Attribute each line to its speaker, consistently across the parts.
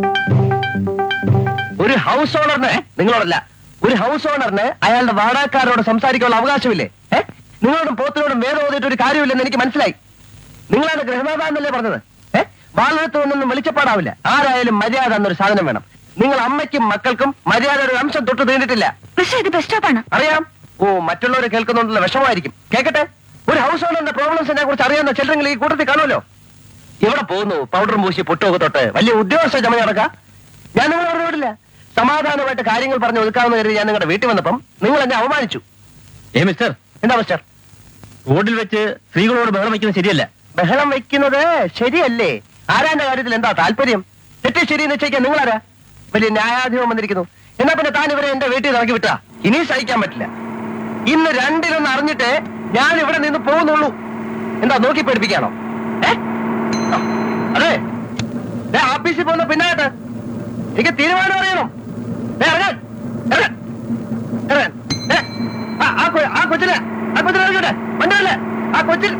Speaker 1: ഒരു ഹൗസ് ഓണറിന് നിങ്ങളോടല്ല ഒരു ഹൗസ് ഓണറിന് അയാളുടെ വാടകക്കാരോട് സംസാരിക്കാനുള്ള അവകാശമില്ലേ ഏ നിങ്ങളോടും പോത്തിനോടും വേദം ഓതിയിട്ട് ഒരു കാര്യമില്ലെന്ന് എനിക്ക് മനസ്സിലായി നിങ്ങളാണ് ഗ്രഹനാഥ എന്നല്ലേ പറഞ്ഞത് ഏ വാളെടുത്ത് ഒന്നൊന്നും വെളിച്ചപ്പാടാവില്ല ആരായാലും മര്യാദ എന്നൊരു സാധനം വേണം നിങ്ങൾ അമ്മയ്ക്കും മക്കൾക്കും മര്യാദയുടെ ഒരു അംശം തൊട്ട് തീണ്ടിട്ടില്ല
Speaker 2: പക്ഷെ ഇത് ബസ് സ്റ്റോപ്പാണ്
Speaker 1: അറിയാം ഓ മറ്റുള്ളവർ കേൾക്കുന്നുണ്ടല്ലോ വിഷമമായിരിക്കും കേക്കട്ടെ ഒരു ഹൗസ് ഓണറിന്റെ പ്രോബ്ലംസിനെ കുറിച്ച് അറിയാവുന്ന ചിലരെങ്കിൽ ഈ കൂട്ടത്തിൽ കാണുമല്ലോ ഇവിടെ പോകുന്നു പൗഡറും പൂശി പൊട്ടുമൊക്കെ തൊട്ട് വലിയ ഉദ്യോഗസ്ഥ ചമ നടക്ക ഞാൻ നിങ്ങളോട് വിടില്ല സമാധാനമായിട്ട് കാര്യങ്ങൾ പറഞ്ഞ് ഒതുക്കാമെന്ന് കരുതി ഞാൻ നിങ്ങളുടെ വീട്ടിൽ വന്നപ്പം നിങ്ങൾ എന്നെ അവമാനിച്ചു
Speaker 3: ഏ മിസ്റ്റർ
Speaker 1: എന്താ മിസ്റ്റർ
Speaker 3: റോഡിൽ വെച്ച് സ്ത്രീകളോട് ബഹളം വയ്ക്കുന്നത് ശരിയല്ല
Speaker 1: ബഹളം വെക്കുന്നത് ശരിയല്ലേ ആരാന്റെ കാര്യത്തിൽ എന്താ താല്പര്യം തെറ്റ് ശരി നിശ്ചയിക്കാൻ നിങ്ങളാരാ വലിയ ന്യായാധിപം വന്നിരിക്കുന്നു എന്നാ പിന്നെ താൻ ഇവരെ എന്റെ വീട്ടിൽ ഇറക്കി വിട്ടാ ഇനി സഹിക്കാൻ പറ്റില്ല ഇന്ന് രണ്ടിലൊന്ന് അറിഞ്ഞിട്ട് ഞാൻ ഇവിടെ നിന്ന് പോകുന്നുള്ളൂ എന്താ നോക്കി പേടിപ്പിക്കാണോ ഏ ആ, അതെ ദേ, ആഫീസിൽ പോകുന്ന പിന്നാട്ട് എനിക്ക് തീരുമാനം അറിയണം ദേ, ഇറങ്ങാൻ ഇറങ്ങാൻ ഇറങ്ങാൻ ദേ, ആ, ആ കൊ- ആ കൊച്ചിനെ ആ കൊച്ചിനെ ഇറങ്ങിട്ടെ വണ്ടല്ലേ ആ കൊച്ചിൽ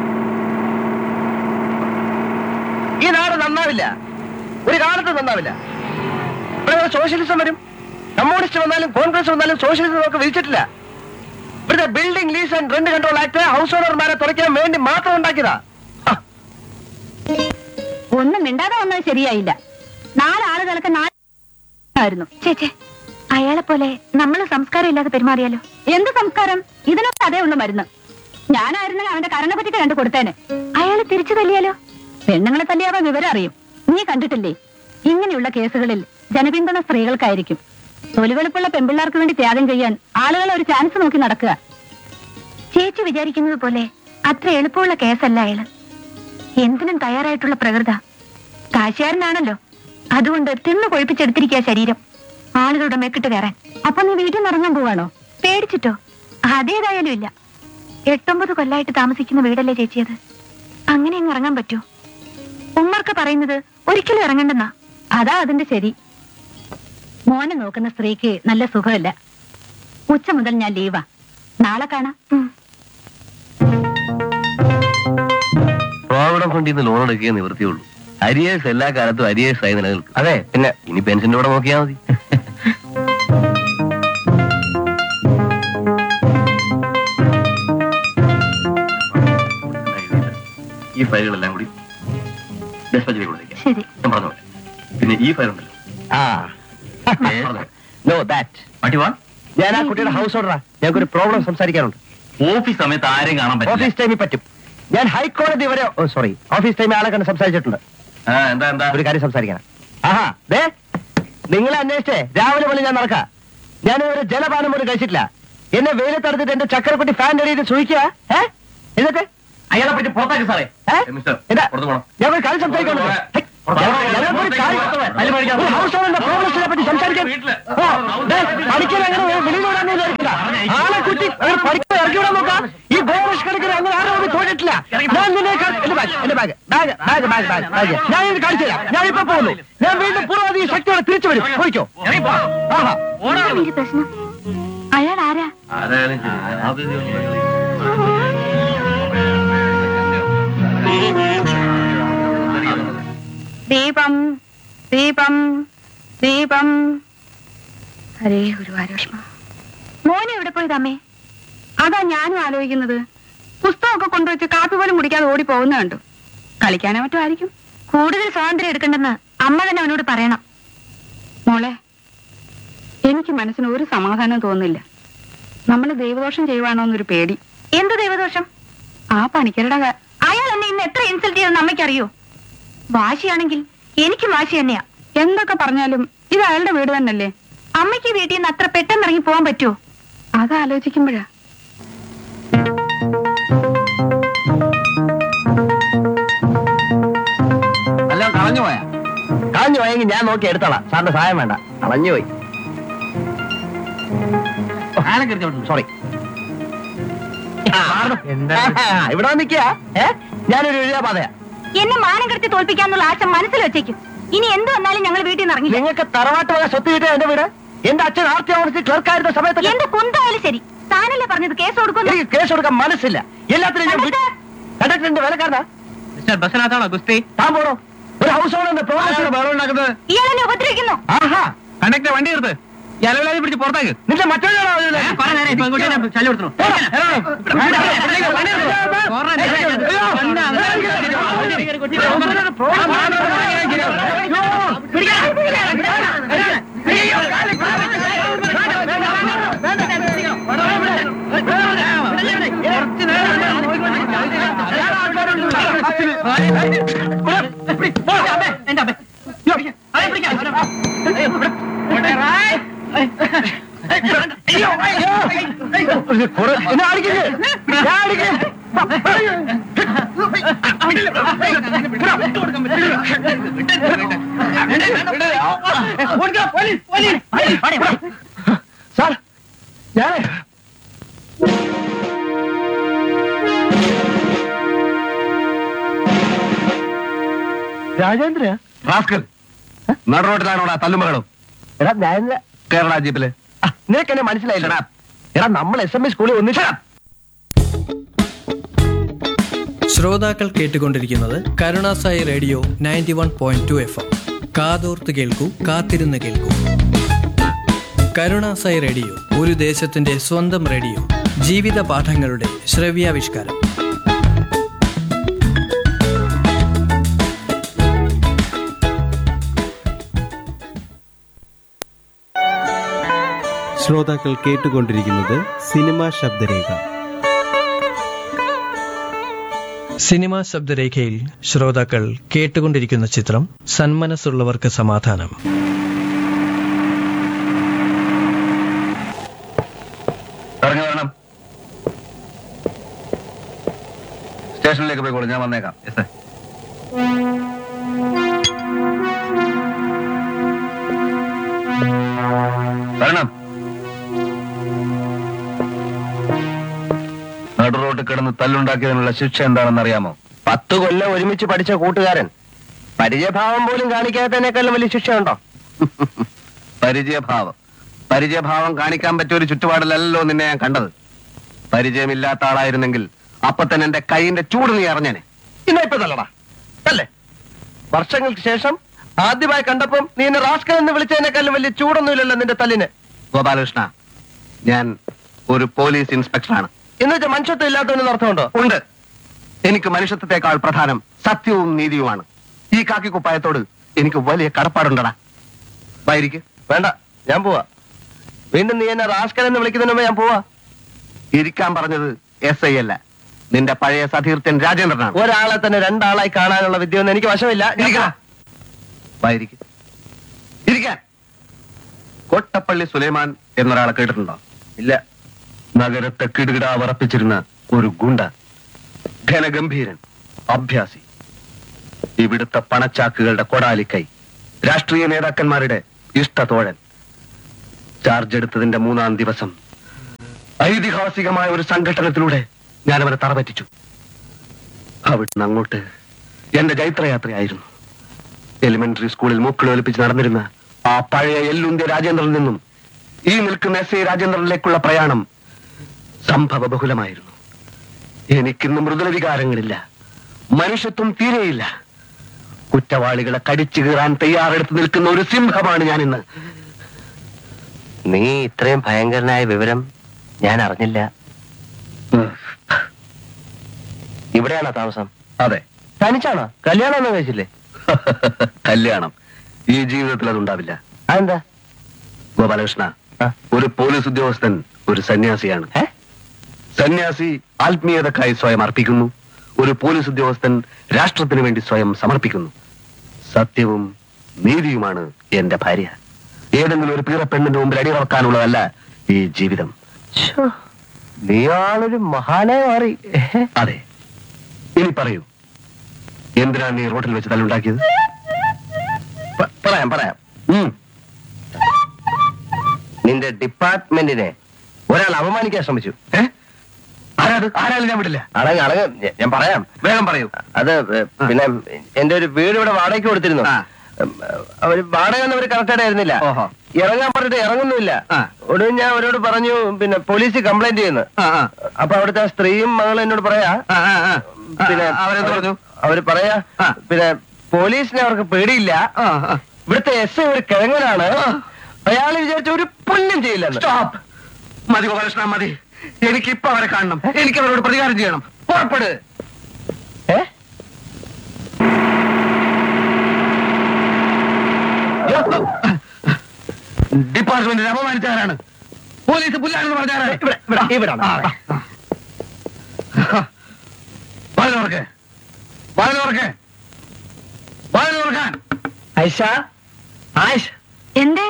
Speaker 1: ഈ നാട് നന്നാവില്ല ഒരു കാലത്ത് നന്നാവില്ല ഇവിടെ ഒരു സോഷ്യലിസം വരും കമ്മ്യൂണിസ്റ്റ് വന്നാലും കോൺഗ്രസ് വന്നാലും സോഷ്യലിസം നമുക്ക് വിധിച്ചിട്ടില്ല ഇവിടുത്തെ building lease and rent control act house ഓണർമാരെ തുറയ്ക്കാൻ വേണ്ടി മാത്രം ഉണ്ടാക്കിയതാ ആ,
Speaker 2: ഒന്നും മിണ്ടാതെ വന്നത് ശരിയായില്ല നാലാളുകൾക്ക് നാലായിരുന്നു ചേച്ചേ അയാളെ പോലെ നമ്മൾ സംസ്കാരം ഇല്ലാതെ പെരുമാറിയാലോ എന്ത് സംസ്കാരം ഇതിനൊക്കെ അതേ ഉള്ളു മരുന്ന് ഞാനായിരുന്നെങ്കിൽ അവന്റെ കരണ പറ്റിക്ക് കണ്ടു കൊടുത്തേനെ അയാളെ തിരിച്ചു തല്ലിയാലോ പെണ്ണുങ്ങളെ തല്ലിയാവ വിവരം അറിയും നീ കണ്ടിട്ടില്ലേ ഇങ്ങനെയുള്ള കേസുകളിൽ ജനപിന്തുണ സ്ത്രീകൾക്കായിരിക്കും തൊലിവെളുപ്പുള്ള പെമ്പിള്ളാർക്ക് വേണ്ടി ത്യാഗം ചെയ്യാൻ ആളുകൾ ഒരു ചാൻസ് നോക്കി നടക്കുക ചേച്ചി വിചാരിക്കുന്നത് പോലെ അത്ര എളുപ്പമുള്ള കേസല്ല അയാള് എന്തിനും തയ്യാറായിട്ടുള്ള പ്രകൃത കാശുകാരനാണല്ലോ അതുകൊണ്ട് തിന്നു കൊഴുപ്പിച്ചെടുത്തിരിക്കുക ശരീരം ആളുകളുടെ മെക്കിട്ട് കയറാൻ അപ്പൊ നീ വീട്ടിൽ നിന്ന് ഇറങ്ങാൻ പോവാണോ പേടിച്ചിട്ടോ അതേതായാലും ഇല്ല എട്ടൊമ്പത് കൊല്ലായിട്ട് താമസിക്കുന്ന വീടല്ലേ ചേച്ചിയത് അങ്ങനെ അങ്ങ് ഇറങ്ങാൻ പറ്റുമോ ഉമ്മർക്ക് പറയുന്നത് ഒരിക്കലും ഇറങ്ങണ്ടെന്നാ അതാ അതിന്റെ ശരി മോനെ നോക്കുന്ന സ്ത്രീക്ക് നല്ല സുഖമില്ല ഉച്ച മുതൽ ഞാൻ ലീവാ നാളെ കാണാം ഉം.
Speaker 3: പ്രോവിഡന്റ് ഫണ്ടിൽ നിന്ന് ലോൺ എടുക്കുകയെ നിവൃത്തിയുള്ളൂ അരിയേഴ്സ് എല്ലാ കാലത്തും അരിയേഴ്സ് ആയി നിലനിൽക്കും
Speaker 1: അതെ പിന്നെ
Speaker 3: ഇനി പെൻഷന്റെ കൂടെ നോക്കിയാൽ മതി ഈ ഫയലുകളെല്ലാം കൂടി ഡെസ്പാച്ചിലേക്ക് കൊടുത്തേക്കാം
Speaker 2: ശരി
Speaker 3: ഞാൻ പറഞ്ഞ പോലെ പിന്നെ ഈ ഫയൽ ഉണ്ടല്ലോ
Speaker 1: ആ
Speaker 3: പറഞ്ഞോ.
Speaker 1: നോ ദാറ്റ്
Speaker 3: മട്ടി വാ
Speaker 1: ഞാൻ ആ കുട്ടിയുടെ ഹൗസ് ഓർഡറാ ഞങ്ങൾക്ക് ഒരു പ്രോബ്ലം സംസാരിക്കാനുണ്ട്
Speaker 3: ഓഫീസ് സമയത്ത് ആരെയും കാണാൻ പറ്റില്ല
Speaker 1: ഓഫീസ് ടൈമിൽ പറ്റും ഞാൻ ഹൈക്കോടതി വരെ ഓ സോറി ഓഫീസ് ടൈമിൽ ആളെ കണ്ട് സംസാരിച്ചിട്ടുണ്ട്
Speaker 3: ആ, എന്താ എന്താ
Speaker 1: ഒരു കാര്യം സംസാരിക്കണം ആഹാ ദേ നിങ്ങളെ അന്വേഷിച്ചേ രാവിലെ മുതൽ ഞാൻ നടക്കാം ഞാൻ ഒരു ജലപാനം പോലും കഴിച്ചിട്ടില്ല എന്നെ വെയിലത്തടുത്തിട്ട് എന്റെ ചക്കരക്കുട്ടി ഫാൻ അടിയിട്ട് സൂഹിക്കുക ഏ എന്നിട്ട്
Speaker 3: അയാളെ പറ്റി പുറത്താക്കി സാറേ
Speaker 1: ഏ?
Speaker 3: ഏ, മിസ്റ്റർ
Speaker 1: എന്താ?
Speaker 3: പുറത്ത് പോണം
Speaker 1: ഞാൻ ഒരു കാര്യം സംസാരിക്കാനുണ്ട് ഹൈ, ഞങ്ങൾ- ഞങ്ങൾക്കൊരു കാര്യം- ഒരു ഹൗസ് ഓണറിന്റെ പ്രോബ്ലംസിനെ പറ്റി സംസാരിക്കാൻ ഓ, ദേ, പഠിക്കാൻ അങ്ങനെ വെളിയിലോടാന്ന് വിചാരിക്കില്ല ആളെ കുട്ടി അങ്ങനെ പഠിക്കാൻ ഇറക്കി വിടാൻ നോക്കാം ഈ ഗോവഷ് കണക്കിന് അങ്ങനെ ആരും ഒന്നും തോന്നിട്ടില്ല ഞാൻ നിന്നെ കാ- എന്റെ ബാഗ് എന്റെ bag bag bag bag bag bag ഞാൻ ഇത് കാണിച്ചു തരാം ഞാൻ ഇപ്പൊ പോകുന്നു ഞാൻ വീണ്ടും പൂർവ്വതി ശക്തിയോടെ തിരിച്ചു വരും പോയിക്കോ ആഹാ
Speaker 2: എന്താ നിന്റെ പ്രശ്നം അയാൾ ആരാ
Speaker 3: ആരായാലും ശരി. അത്
Speaker 2: ദീപം ദീപം ദീപം ഹരേ ഗുരുവായൂഷ്മ മോനെ എവിടെ പോയത് അമ്മേ അതാ ഞാനും ആലോചിക്കുന്നത് പുസ്തകമൊക്കെ കൊണ്ടുവച്ച് കാപ്പി പോലും കുടിക്കാതെ ഓടി പോകുന്ന കണ്ടു കളിക്കാനോ മറ്റോ ആയിരിക്കും കൂടുതൽ സ്വാതന്ത്ര്യം എടുക്കണ്ടെന്ന് അമ്മ തന്നെ അവനോട് പറയണം മോളെ എനിക്ക് മനസ്സിന് ഒരു സമാധാനം തോന്നുന്നില്ല നമ്മൾ ദൈവദോഷം ചെയ്യുവാണോ എന്നൊരു പേടി എന്ത് ദൈവദോഷം ആ പണിക്കരുടെ ക- അയാൾ എന്നെ ഇന്ന് എത്ര ഇൻസൾട്ട് ചെയ്തെന്ന് അമ്മയ്ക്കറിയോ വാശിയാണെങ്കിൽ എനിക്ക് വാശി തന്നെയാ എന്തൊക്കെ പറഞ്ഞാലും ഇത് അയാളുടെ വീട് തന്നെയല്ലേ അമ്മയ്ക്ക് വീട്ടിൽ നിന്ന് അത്ര പെട്ടെന്ന് ഇറങ്ങി പോകാൻ പറ്റുമോ അത് ആലോചിക്കുമ്പോഴാ
Speaker 1: അല്ല കളഞ്ഞു പോയാ കളഞ്ഞു പോയെങ്കിൽ ഞാൻ നോക്കി എടുത്തോളാം സാറിന്റെ സഹായം വേണ്ട കളഞ്ഞു പോയി സോറി ഇവിടെ നിൽക്കുക ഞാനൊരു എഴുതാ പാതയാ
Speaker 2: എന്നെ മാനം കെടുത്തി തോൽപ്പിക്കാന്നുള്ള ആശ മനസ്സിൽ വെച്ചേക്കും ഇനി എന്ത് വന്നാലും ഞങ്ങൾ വീട്ടിൽ നിന്ന് ഇറങ്ങില്ല
Speaker 1: നിങ്ങൾക്ക് തറവാട്ട് വക സ്വത്ത് കിട്ടിയ എന്റെ വീട് എന്റെ അച്ഛൻ ആർത്തി ഓഫീസിൽ ക്ലർക്കായിരുന്ന സമയത്ത്
Speaker 2: എന്ത് കുന്തായാലും ശരി താനല്ലേ പറഞ്ഞത് കേസ് കൊടുക്കുന്നു
Speaker 1: എനിക്ക് കേസ് കൊടുക്കാൻ മനസ്സില്ല എല്ലാത്തിനും ഞാൻ
Speaker 2: കണ്ടക്ടർ!
Speaker 1: കണ്ടക്ടറിന്റെ വിലക്കാരനാ
Speaker 3: മിസ്റ്റർ ബസ്സിനകത്താണോ ഗുസ്തി
Speaker 1: താൻ പോണോ ഒരു ഹൗസ് ഓണറിന്റെ പ്രോഗ്രാം
Speaker 2: ഇയാളെന്നെ ഉപദ്രവിക്കുന്നു
Speaker 4: ആഹാ കണ്ടക്ടർ വണ്ടി എടുത്ത് ഇലവിലാതി പിടിച്ച് പുറത്തേക്ക്
Speaker 1: നിന്റെ മറ്റൊരാളോ എന്നെ അടിക്കരുത്. ഞാൻ അടിക്കും. സാർ ഞാനേ രാജേന്ദ്ര
Speaker 3: റാസ്കൽ നടുറോട്ടിലാണോടാ തല്ലുമകളും
Speaker 1: എടാ ഞാൻ
Speaker 3: കേരള ജീപ്പില്
Speaker 1: നിനക്ക് എന്നെ മനസ്സിലായില്ല എടാ നമ്മൾ എസ് എം എ സ്കൂളിൽ ഒന്നിച്ചാ
Speaker 5: ശ്രോതാക്കൾ കേട്ടുകൊണ്ടിരിക്കുന്നത് കരുണാസായി radio ninety one point two F M കാതോർത്ത് കേൾക്കൂ കാത്തിരുന്ന് കേൾക്കൂ കരുണാസായി റേഡിയോ ഒരു ദേശത്തിന്റെ സ്വന്തം റേഡിയോ ജീവിത പാഠങ്ങളുടെ ശ്രവ്യാവിഷ്കാരം
Speaker 6: ശ്രോതാക്കൾ കേട്ടുകൊണ്ടിരിക്കുന്നത് സിനിമാ ശബ്ദരേഖ
Speaker 5: സിനിമാ ശബ്ദരേഖയിൽ ശ്രോതാക്കൾ കേട്ടുകൊണ്ടിരിക്കുന്ന ചിത്രം സന്മനസ്സുള്ളവർക്ക് സമാധാനം
Speaker 3: ഇറങ്ങി വരണം സ്റ്റേഷനിലേക്ക് പോയിക്കോളൂ ഞാൻ വന്നേക്കാം യെസ് വരണം നടു റോട്ടിൽ കിടന്ന് തല്ലുണ്ടാക്കിയതിനുള്ള ശിക്ഷ എന്താണെന്ന് അറിയാമോ
Speaker 1: പത്ത് കൊല്ലം ഒരുമിച്ച് പഠിച്ച കൂട്ടുകാരൻ പരിചയഭാവം പോലും കാണിക്കാത്തതിനേക്കാളും വലിയ ശിക്ഷയുണ്ടോ
Speaker 3: പരിചയഭാവം പരിചയഭാവം കാണിക്കാൻ പറ്റിയ ഒരു ചുറ്റുപാടിലല്ലോ നിന്നെ ഞാൻ കണ്ടത് പരിചയമില്ലാത്ത ആളായിരുന്നെങ്കിൽ അപ്പൊ തന്നെ എന്റെ കൈയിന്റെ ചൂട് നീ അറിഞ്ഞേനെ
Speaker 1: ഇന്ന ഇപ്പൊ തല്ലടാ അല്ലേ വർഷങ്ങൾക്ക് ശേഷം ആദ്യമായി കണ്ടപ്പം നീ എന്നെ റാസ്കൽ എന്ന് വിളിച്ചതിനേക്കാളും വലിയ ചൂടൊന്നുമില്ലല്ലോ നിന്റെ തല്ലിന്
Speaker 3: ഗോപാലകൃഷ്ണ ഞാൻ ഒരു പോലീസ് ഇൻസ്പെക്ടറാണ്
Speaker 1: എന്ന് വെച്ചാൽ മനുഷ്യത്വം ഇല്ലാത്തവനെന്ന് അർത്ഥമുണ്ടോ
Speaker 3: ഉണ്ട് എനിക്ക് മനുഷ്യത്വത്തെക്കാൾ പ്രധാനം സത്യവും നീതിയുമാണ് ഈ കാക്കി കുപ്പായത്തോട് എനിക്ക് വലിയ കടപ്പാടുണ്ടടാ വൈരിക്ക്
Speaker 1: വേണ്ട ഞാൻ പോവാ വീണ്ടും നീ എന്നെ റാസ്കൽ എന്ന് വിളിക്കുന്നതിന് മുമ്പ് ഞാൻ പോവാ
Speaker 3: ഇരിക്കാൻ പറഞ്ഞത് എസ് ഐ അല്ല നിന്റെ പഴയ സതീർത്ഥ്യൻ രാജേന്ദ്രനാണ്
Speaker 1: ഒരാളെ തന്നെ രണ്ടാളായി കാണാനുള്ള വിദ്യയൊന്നും എനിക്ക് വശമില്ല ഞാൻ
Speaker 3: ഇരിക്ക.
Speaker 1: പോവാ.
Speaker 3: വായിരിക്ക്. ഇരിക്കാൻ കൊട്ടപ്പള്ളി സുലൈമാൻ എന്നൊരാളെ കേട്ടിട്ടുണ്ടോ ഇല്ല നഗരത്തെ കിടുകിട വറപ്പിച്ചിരുന്ന ഒരു ഗുണ്ട ഘനഗംഭീരൻ അഭ്യാസി ഇവിടുത്തെ പണച്ചാക്കുകളുടെ കൊടാലിക്കൈ രാഷ്ട്രീയ നേതാക്കന്മാരുടെ ഇഷ്ടതോഴൻ ചാർജ് എടുത്തതിന്റെ മൂന്നാം ദിവസം ഐതിഹാസികമായ ഒരു സംഘടനത്തിലൂടെ ഞാൻ അവനെ തറപറ്റിച്ചു അവിടുന്ന് അങ്ങോട്ട് എന്റെ ജൈത്രയാത്രയായിരുന്നു എലിമെന്ററി സ്കൂളിൽ മൂക്കൾ ഒലിപ്പിച്ച് നടന്നിരുന്ന ആ പഴയ എല്ലുന്ത്യ രാജേന്ദ്രനിൽ നിന്നും ഈ നിൽക്കുന്ന എസ് എ രാജേന്ദ്രനിലേക്കുള്ള പ്രയാണം സംഭവ ബഹുലമായിരുന്നു എനിക്കിന്ന് മൃദുല വികാരങ്ങളില്ല മനുഷ്യത്വം തീരെയില്ല കുറ്റവാളികളെ കടിച്ചു കീറാൻ തയ്യാറെടുത്ത് നിൽക്കുന്ന ഒരു സിംഹമാണ് ഞാൻ ഇന്ന്
Speaker 1: നീ ഇത്രയും ഭയങ്കരനായ വിവരം ഞാൻ അറിഞ്ഞില്ല ഇവിടെയാണോ താമസം
Speaker 3: അതെ
Speaker 1: തനിച്ചാണോ കല്യാണം ഒന്നും കഴിച്ചില്ലേ
Speaker 3: കല്യാണം ഈ ജീവിതത്തിൽ അതുണ്ടാവില്ല
Speaker 1: അതെന്താ
Speaker 3: ഗോപാലകൃഷ്ണ
Speaker 1: ആ.
Speaker 3: ഒരു പോലീസ് ഉദ്യോഗസ്ഥൻ ഒരു സന്യാസിയാണ്
Speaker 1: ഏ
Speaker 3: സന്യാസി ആത്മീയതക്കായി സ്വയം അർപ്പിക്കുന്നു ഒരു പോലീസ് ഉദ്യോഗസ്ഥൻ രാഷ്ട്രത്തിന് വേണ്ടി സ്വയം സമർപ്പിക്കുന്നു സത്യവും നീതിയുമാണ് എന്റെ ഭാര്യ ഏതെങ്കിലും ഒരു പീറ പെണ്ണിന്റെ മുമ്പിൽ അടിയറക്കാനുള്ളതല്ല ഈ ജീവിതം
Speaker 1: ശ്ശോ, നീയാളൊരു മഹാനെ മാറി
Speaker 3: അതെ ഇനി പറയൂ എന്തിനാണ് നീ റോട്ടിൽ വെച്ച് തല്ലുണ്ടാക്കിയത്
Speaker 1: പ- പറയാം പറയാം
Speaker 3: ഉം.
Speaker 1: നിന്റെ ഡിപ്പാർട്ട്മെന്റിനെ ഒരാൾ അപമാനിക്കാൻ ശ്രമിച്ചു
Speaker 3: ഏ? ആരാത് ആരാലും ഞാൻ വിടില്ല
Speaker 1: അടങ്ങ് അടങ്ങ് ഞ- ഞാൻ പറയാം
Speaker 3: വേഗം പറയൂ
Speaker 1: അത് ഏ, പിന്നെ എന്റെ ഒരു വീട് ഇവിടെ വാടകയ്ക്ക് കൊടുത്തിരുന്നു
Speaker 3: ആ.
Speaker 1: ഉം, അവര് വാടക ഒന്നും അവര് കറക്റ്റായിട്ട് ആയിരുന്നില്ല
Speaker 3: ഓഹോ.
Speaker 1: ഇറങ്ങാൻ പറഞ്ഞിട്ട് ഇറങ്ങുന്നില്ല
Speaker 3: ആ.
Speaker 1: ഒടുവിൽ ഞാൻ അവരോട് പറഞ്ഞു പിന്നെ പോലീസ് കംപ്ലൈന്റ് ചെയ്യുന്നു
Speaker 3: ആ, ആ.
Speaker 1: അപ്പൊ അവിടുത്തെ ആ സ്ത്രീയും മകളും എന്നോട് പറയാ
Speaker 3: ആ, ആ, ആ.
Speaker 1: പിന്നെ
Speaker 3: ആ, അവരെന്ത് പറഞ്ഞു
Speaker 1: അവര് പറയാ
Speaker 3: ആ.
Speaker 1: പിന്നെ പോലീസിനെ അവർക്ക് പേടിയില്ല
Speaker 3: ആ, ആ.
Speaker 1: ഇവിടുത്തെ എസ് ഐ ഒരു കിഴങ്ങനാണ് അയാൾ വിചാരിച്ച ഒരു പുല്ലും ചെയ്യില്ലെന്ന്
Speaker 3: സ്റ്റോപ്പ് മതി ഗോപാലകൃഷ്ണ മതി എനിക്ക് ഇപ്പൊ അവരെ കാണണം എനിക്ക് അവരോട് പ്രതികാരം ചെയ്യണം പുറപ്പെട്
Speaker 1: ഏ?
Speaker 3: ഡിപ്പാർട്ട്മെന്റിനെ അപമാനിച്ചവരാണ് പോലീസ് പുല്ലാണെന്ന് പറഞ്ഞാരാണ്
Speaker 1: ഇവിടെ ഇവിടെ ഇവിടാണ്
Speaker 3: വാതിലോർക്ക് വാതിലോർക്ക് വാതിലോർക്കാൻ
Speaker 1: ഐഷ ആയിഷ
Speaker 2: എന്തേ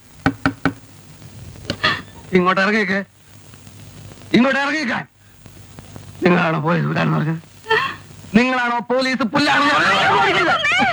Speaker 3: ഇങ്ങോട്ട് ഇറങ്ങിയേക്ക് ഇങ്ങോട്ട് ഇറങ്ങിയേക്കാൻ നിങ്ങളാണോ പോലീസ് പുല്ലാണെന്ന് പറഞ്ഞത് നിങ്ങളാണോ പോലീസ് പുല്ലാണെന്ന് പറഞ്ഞത്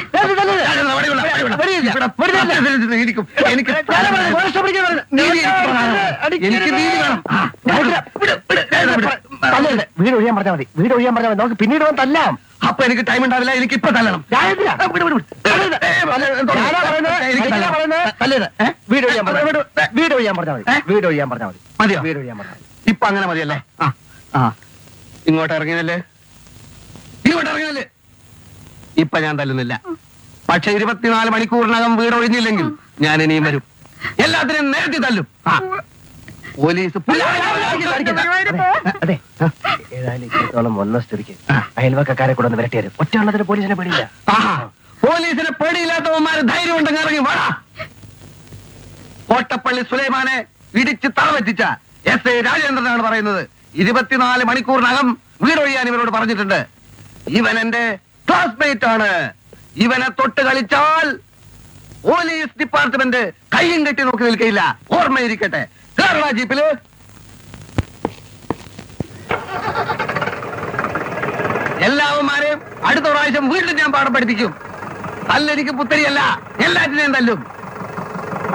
Speaker 3: എനിക്കും എനിക്ക് നീതി എനിക്ക് വേണം. എനിക്ക് നീതി വേണം ആ, വിട്, വിട്, വിട്, വിട്.
Speaker 1: തല്ലരുത്. വീട് ഒഴിയാൻ പറഞ്ഞാൽ മതി വീട് ഒഴിയാൻ പറഞ്ഞാൽ മതി നമുക്ക് പിന്നീട് വന്ന് തല്ലാം
Speaker 3: അപ്പൊ എനിക്ക് ടൈം ഉണ്ടാവില്ല എനിക്ക് ഇപ്പൊ തല്ലണം
Speaker 1: ഞാൻ എന്തിനാ?
Speaker 3: ആ, വിട്, വിട്, വിട്.
Speaker 1: തല്ലരുത്.
Speaker 3: ഏ, തല്ലരുത്.
Speaker 1: ഞാനാ പറയുന്നത്,
Speaker 3: എനിക്ക്
Speaker 1: ഞാനാ
Speaker 3: തല്ലണം.
Speaker 1: പറയുന്നത്, തല്ലരുത്.
Speaker 3: ഏ?
Speaker 1: വീട് ഒഴിയാൻ പറഞ്ഞാൽ
Speaker 3: വിട്,
Speaker 1: മതി.
Speaker 3: വിട്.
Speaker 1: വീട് ഒഴിയാൻ പറഞ്ഞാൽ മതി
Speaker 3: ഏ?
Speaker 1: വീട് ഒഴിയാൻ പറഞ്ഞാൽ മതി
Speaker 3: മതിയോ
Speaker 1: വീട് ഒഴിയാൻ പറഞ്ഞാൽ മതി
Speaker 3: ഇപ്പൊ അങ്ങനെ മതിയല്ലേ ആ ആ ഇങ്ങോട്ട് ഇറങ്ങിയതല്ലേ ഇങ്ങോട്ട് ഇറങ്ങിയതല്ലേ ഇപ്പൊ ഞാൻ തല്ലുന്നില്ല പക്ഷെ ഇരുപത്തിനാല് മണിക്കൂറിനകം വീട് ഒഴിഞ്ഞില്ലെങ്കിൽ ഞാൻ ഇനിയും വരും എല്ലാത്തിനും നേരത്തെ തല്ലും ആ. പോലീസ് പുല്ലാ-
Speaker 1: അതെ ഏതായാലും ഇത്രത്തോളം വന്ന സ്ഥിതിക്ക് അയൽവക്കക്കാരെ കൂടെ ഒന്ന് വരട്ടി തരും ഒറ്റയുള്ളതിന് പോലീസിനെ പേടിയില്ല
Speaker 3: ആഹാ. പോലീസിന് പേടിയില്ലാത്തവന്മാര് ധൈര്യം ഉണ്ടെങ്കിൽ ഇറങ്ങി വാടാ കോട്ടപ്പള്ളി സുലൈമാനെ ഇടിച്ച് തറവെറ്റിച്ച എസ് ഐ രാജേന്ദ്രനാണ് പറയുന്നത് ഇരുപത്തിനാല് മണിക്കൂറിനകം വീടൊഴിയാൻ ഇവരോട് പറഞ്ഞിട്ടുണ്ട് ഇവൻ എന്റെ ക്ലാസ്മേറ്റ് ആണ് ഇവനെ തൊട്ട് കളിച്ചാൽ പോലീസ് ഡിപ്പാർട്ട്മെന്റ് കയ്യും കെട്ടി നോക്കി നിൽക്കയില്ല ഓർമ്മയിരിക്കട്ടെ കേരള ജീപ്പില് എല്ലാവന്മാരെയും അടുത്ത പ്രാവശ്യം വീണ്ടും ഞാൻ പാഠം പഠിപ്പിക്കും തല്ലെനിക്ക് പുത്തരിയല്ല എല്ലാറ്റിനെയും തല്ലും